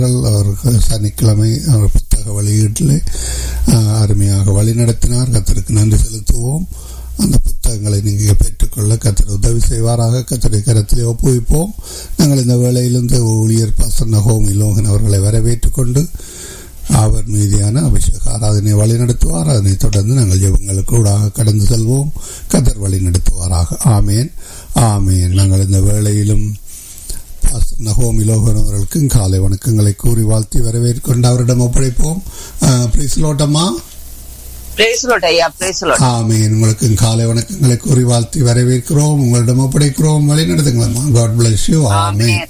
அவர்கள் சனிக்கிழமை அவர் புத்தக வெளியீட்டில் அருமையாக வழிநடத்தினார் கத்தருக்கு நன்றி செலுத்துவோம் அந்த புத்தகங்களை நீங்கள் பெற்றுக்கொள்ள கத்தர் உதவி செய்வாராக கத்தரை கரத்திலே ஒப்புவிப்போம் நாங்கள் இந்த வேளையிலிருந்து ஊழியர் பாசன ஹோம் இலோகன் அவர்களை வரவேற்றுக் கொண்டு அவர் மீதியான அபிஷேக ஆராதனை வழி நடத்துவார் அதனைத் தொடர்ந்து நாங்கள் ஜெபங்களுக்கு ஊடாக கடந்து செல்வோம் கதர் வழி நடத்துவாராக ஆமேன் ஆமேன் நாங்கள் இந்த வேளையிலும் நகோம் இலோகன் அவர்களுக்கும் காலை வணக்கங்களை கூறி வாழ்த்தி வரவேற்கொண்டு அவரிடம் ஒப்படைப்போம் பிரிஸ்லோட்டம்மா ஆமேன் உங்களுக்கு காலை வணக்கங்களை கூறி வாழ்த்தி வரவேற்கிறோம் உங்களிடம் ஒப்படைக்கிறோம் வழி நடத்துங்களம்மா காட் பிளஸ் யூ ஆமேன்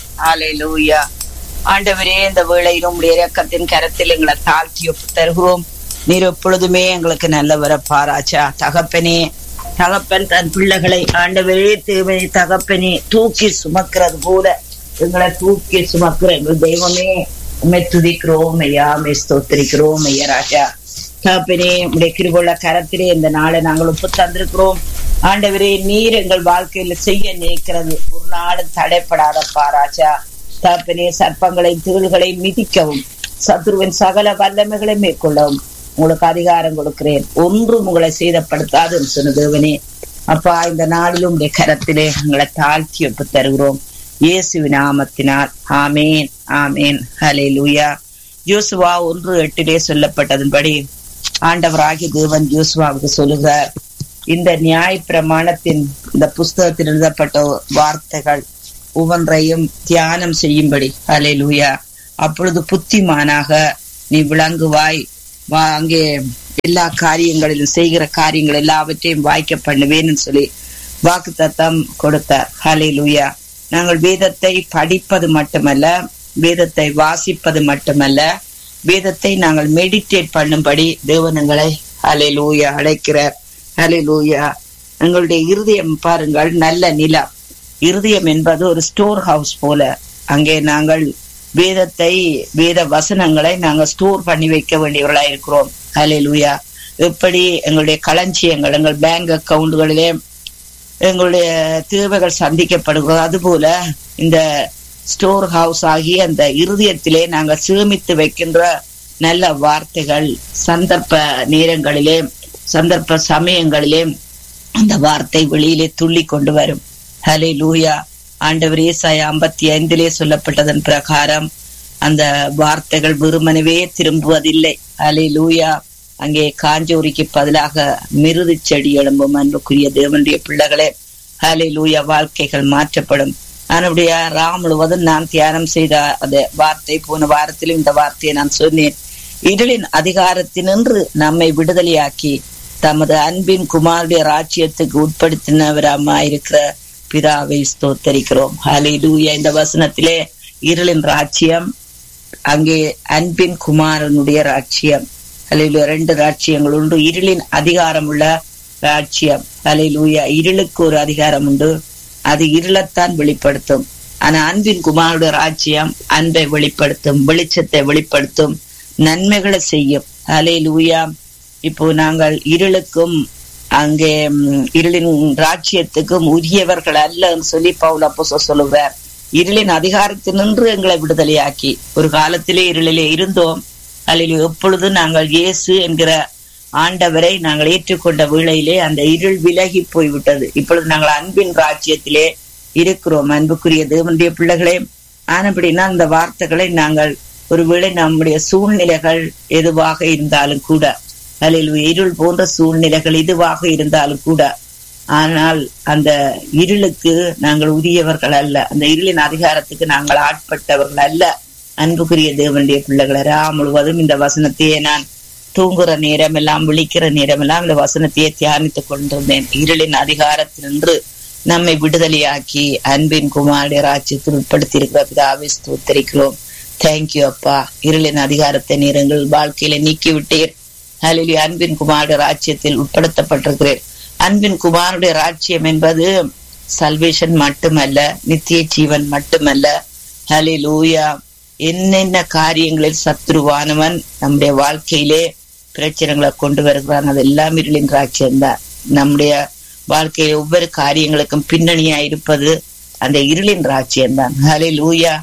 ஆண்டவரே இந்த வேளையில் உங்களுடைய இறக்கத்தின் கரத்தில் எங்களை தாழ்த்தி ஒப்பு தருகிறோம் நீர் எப்பொழுதுமே எங்களுக்கு நல்லவர பாராச்சா தகப்பனே தகப்பன் தன் பிள்ளைகளை ஆண்டவரே தேவனை தகப்பனே தூக்கி சுமக்கிறது போல எங்களை தூக்கி சுமக்கிற எங்கள் தெய்வமே உண்மை துதிக்கிறோம் ஐயா மே ஸ்தோத்திரிக்கிறோம் ஐயா ராஜா தகப்பனே உடைய கிருபுள்ள கரத்திலே இந்த நாளை நாங்கள் ஒப்பு தந்திருக்கிறோம் ஆண்டவரே நீர் எங்கள் வாழ்க்கையில செய்ய நினைக்கிறது ஒரு நாளும் தடைப்படாத பாராஜா தகப்பனே சர்ப்பங்களை தீழ்களை மிதிக்கவும் சத்ருவின் சகல வல்லமைகளை மேற்கொள்ளவும் உங்களுக்கு அதிகாரம் கொடுக்கிறேன் ஒன்றும் உங்களை சேதப்படுத்தாதுன்னு சொன்ன தேவனே அப்பா இந்த நாளிலும் உடைய கரத்திலே உங்களை தாழ்த்தி ஒப்பு தருகிறோம் இயேசு நாமத்தினால் ஆமேன் ஆமேன் ஹலே லூயா யோசுவா ஒன்று எட்டிலே சொல்லப்பட்டதன்படி ஆண்டவராகி தேவன் யோசுவாவுக்கு சொல்லுகிறார் இந்த நியாய பிரமாணத்தின் இந்த புஸ்தகத்தில் எழுதப்பட்ட வார்த்தைகள் ஒவ்வொன்றையும் தியானம் செய்யும்படி அலே லூயா அப்பொழுது புத்திமானாக நீ விளங்குவாய் அங்கே எல்லா காரியங்களிலும் செய்கிற காரியங்கள் எல்லாவற்றையும் வாய்க்க பண்ணுவேன்னு சொல்லி வாக்கு தத்தம் கொடுத்தார் ஹலே லூயா நாங்கள் வேதத்தை படிப்பது மட்டுமல்ல வேதத்தை வாசிப்பது மட்டுமல்ல வேதத்தை நாங்கள் மெடிடேட் பண்ணும்படி தேவனங்களை ஹலே லூயா அழைக்கிறார் ஹலே லூயா எங்களுடைய இருதயம் பாருங்கள் நல்ல நிலம் இருதயம் என்பது ஒரு ஸ்டோர் ஹவுஸ் போல அங்கே நாங்கள் வேதத்தை வேத வசனங்களை நாங்கள் ஸ்டோர் பண்ணி வைக்க வேண்டியவர்களா இருக்கிறோம் ஹலே லூயா எப்படி எங்களுடைய களஞ்சியங்கள் எங்கள் பேங்க் அக்கவுண்டுகளிலே எங்களுடைய தேவைகள் சந்திக்கப்படுகிறோம் அதுபோல இந்த ஸ்டோர் ஹவுஸ் ஆகி அந்த இருதயத்திலே நாங்கள் சேமித்து வைக்கின்ற நல்ல வார்த்தைகள் சந்தர்ப்ப நேரங்களிலே சந்தர்ப்ப சமயங்களிலே அந்த வார்த்தை வெளியிலே துள்ளி கொண்டு வரும் ஹலே லூயா ஆண்டவர் ஏசாய ஐம்பத்தி ஐந்திலே சொல்லப்பட்டதன் பிரகாரம் அந்த வார்த்தைகள் வெறுமனவே திரும்புவதில்லை ஹலே லூயா அங்கே காஞ்சோரிக்கு பதிலாக மிருது செடி எழும்பும் அன்புக்குரிய தேவனுடைய பிள்ளைகளே ஹலே லூயா வாழ்க்கைகள் மாற்றப்படும் அதனுடைய ராம் முழுவதும் நான் தியானம் செய்த அந்த வார்த்தை போன வாரத்திலும் இந்த வார்த்தையை நான் சொன்னேன் இருளின் அதிகாரத்தினின்று நம்மை விடுதலையாக்கி தமது அன்பின் குமாருடைய ராஜ்யத்துக்கு உட்படுத்தினவராமா இருக்கிற பிதாவை ஸ்தோத்தரிக்கிறோம் ஹலே லூயா இந்த வசனத்திலே இருளின் ராஜ்யம் அங்கே அன்பின் குமாரனுடைய ராஜ்யம் அலையில ரெண்டு ராட்சியங்கள் உண்டு இருளின் அதிகாரம் உள்ள ராட்சியம் அலையிலூயா இருளுக்கு ஒரு அதிகாரம் உண்டு அது இருளத்தான் வெளிப்படுத்தும் ஆனா அன்பின் குமாரோட ராஜ்யம் அன்பை வெளிப்படுத்தும் வெளிச்சத்தை வெளிப்படுத்தும் நன்மைகளை செய்யும் அலையிலூயா இப்போ நாங்கள் இருளுக்கும் அங்கே இருளின் ராஜ்யத்துக்கும் உரியவர்கள் அல்லன்னு சொல்லி பவுல் அப்போ சொல்லுவார் இருளின் அதிகாரத்தினின்று எங்களை விடுதலையாக்கி ஒரு காலத்திலே இருளிலே இருந்தோம் அதில் எப்பொழுது நாங்கள் இயேசு என்கிற ஆண்டவரை நாங்கள் ஏற்றுக்கொண்ட வேளையிலே அந்த இருள் விலகி போய்விட்டது இப்பொழுது நாங்கள் அன்பின் ராஜ்யத்திலே இருக்கிறோம் அன்புக்குரிய தேவனுடைய பிள்ளைகளே ஆனபடினா அந்த வார்த்தைகளை நாங்கள் ஒருவேளை நம்முடைய சூழ்நிலைகள் எதுவாக இருந்தாலும் கூட அதில் இருள் போன்ற சூழ்நிலைகள் எதுவாக இருந்தாலும் கூட ஆனால் அந்த இருளுக்கு நாங்கள் உரியவர்கள் அல்ல அந்த இருளின் அதிகாரத்துக்கு நாங்கள் ஆட்பட்டவர்கள் அல்ல அன்புக்குரிய தேவனுடைய பிள்ளைகளை ரா முழுவதும் இந்த வசனத்தையே நான் தூங்குற நேரம் எல்லாம் விழிக்கிற நேரம் எல்லாம் இந்த வசனத்தையே தியானித்துக் கொண்டிருந்தேன் இருளின் அதிகாரத்தினின்று நம்மை விடுதலையாக்கி அன்பின் குமாரடைய ராஜ்யத்தில் உட்படுத்தி இருக்கிற பிதாவை ஸ்தோத்தரிக்கிறோம் தேங்க்யூ அப்பா இருளின் அதிகாரத்தை நீர் எங்கள் வாழ்க்கையில நீக்கி விட்டீர் அதில் அன்பின் குமாரடைய ராஜ்யத்தில் உட்படுத்தப்பட்டிருக்கிறேன் அன்பின் குமாரனுடைய ராஜ்யம் என்பது சல்வேஷன் மட்டுமல்ல நித்திய ஜீவன் மட்டுமல்ல ஹலே லூயா என்னென்ன காரியங்களில் சத்ருவானவன் நம்முடைய வாழ்க்கையிலே பிரச்சனைகளை கொண்டு வருகிறான் அது எல்லாம் இருளின் ராட்சியம்தான் நம்முடைய வாழ்க்கையில ஒவ்வொரு காரியங்களுக்கும் பின்னணியா இருப்பது அந்த இருளின் ராட்சியம்தான் ஹலே லூயா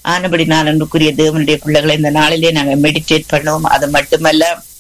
ஆனபடி நான் அன்புக்குரிய தேவனுடைய பிள்ளைகளை இந்த நாளிலே நாங்கள் மெடிடேட் பண்ணுவோம் அது மட்டுமல்ல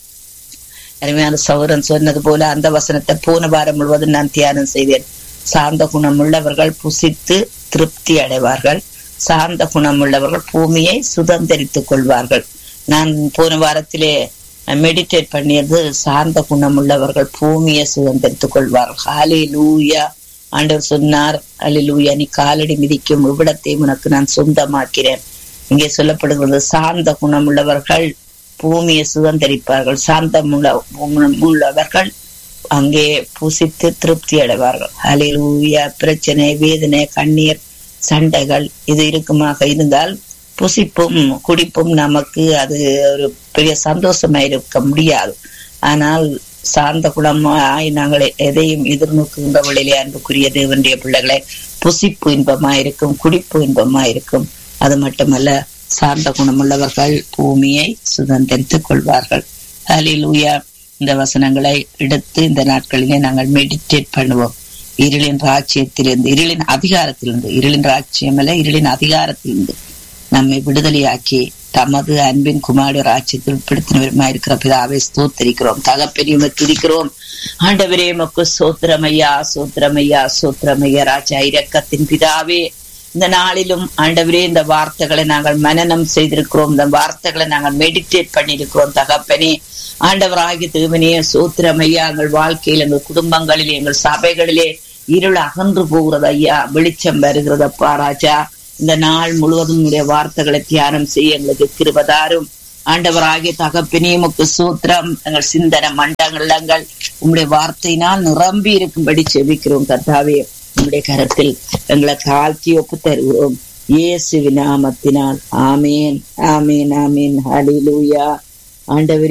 அருமையான சௌரன் சொன்னது போல அந்த வசனத்தை போன வாரம் முழுவதும் நான் தியானம் செய்தேன் சார்ந்த குணம் உள்ளவர்கள் புசித்து திருப்தி அடைவார்கள் சார்ந்த குணம் உள்ளவர்கள் பூமியை சுதந்திரித்துக் கொள்வார்கள் நான் போன வாரத்திலே மெடிடேட் பண்ணியது சார்ந்த குணம் உள்ளவர்கள் பூமியை சுதந்திரித்துக் கொள்வார்கள் ஹாலே லூயா ஆண்டவர் சொன்னார் அலிலூயா நீ காலடி மிதிக்கும் இவ்விடத்தை உனக்கு நான் சொந்தமாக்கிறேன் இங்கே சொல்லப்படுகிறது சார்ந்த குணம் உள்ளவர்கள் பூமியை சுதந்திரிப்பார்கள் சாந்தமுள்ள உள்ளவர்கள் அங்கே புசித்து திருப்தி அடைவார்கள் அலிலூயா பிரச்சனை வேதனை கண்ணீர் சண்டைகள் இது இருக்குமாக இருந்தால் புசிப்பும் குடிப்பும் நமக்கு அது ஒரு பெரிய சந்தோஷமா இருக்க முடியாது ஆனால் சார்ந்த குணமாய் நாங்கள் எதையும் எதிர்நோக்குகின்ற வழியிலே அன்புக்குரிய தேவனுடைய பிள்ளைகளை புசிப்பு இன்பமா இருக்கும் குடிப்பு இன்பமா இருக்கும் அது மட்டுமல்ல சார்ந்த குணமுள்ளவர்கள் பூமியை சுதந்திரித்துக் கொள்வார்கள் ஹலிலூயா இந்த வசனங்களை எடுத்து இந்த நாட்களிலே நாங்கள் மெடிடேட் பண்ணுவோம் இருளின் ராஜ்யத்திலிருந்து இருளின் அதிகாரத்திலிருந்து இருளின் ராஜ்யம் அல்ல இருளின் அதிகாரத்திலிருந்து நம்மை விடுதலையாக்கி தமது அன்பின் குமாரி ராஜ்யத்தில் உட்படுத்தினவருமா இருக்கிற பிதாவை ஸ்தோத்தரிக்கிறோம் தகப்பெரியமை துதிக்கிறோம் ஆண்டவரே மக்கு சோத்திரமையா சோத்திரமையா சோத்திரமையா ராஜா இரக்கத்தின் பிதாவே இந்த நாளிலும் ஆண்டவரே இந்த வார்த்தைகளை நாங்கள் மனநம் செய்திருக்கிறோம் இந்த வார்த்தைகளை நாங்கள் மெடிடேட் பண்ணியிருக்கிறோம் தகப்பனே ஆண்டவராகிய திருவனே சோத்திரமையா எங்கள் வாழ்க்கையில் எங்கள் குடும்பங்களில் எங்கள் சபைகளிலே இருள் அகன்று போகிறது ஐயா வெளிச்சம் வருகிறதப்பா ராஜா இந்த நாள் முழுவதும் உடைய வார்த்தைகளை தியானம் செய்ய எங்களுக்கு கிருபதாரும் ஆண்டவராகிய தகப்பினே முக்கு சூத்திரம் எங்கள் சிந்தன மண்டங்கள் உங்களுடைய வார்த்தையினால் நிரம்பி இருக்கும்படி செபிக்கிறோம் கர்த்தாவே உங்களுடைய கரத்தில் எங்களை தாழ்த்தி ஒப்பு தருகிறோம் இயேசு நாமத்தினால் ஆமேன் ஆமேன் ஆமேன் ஹலிலூயா ஆண்டவரே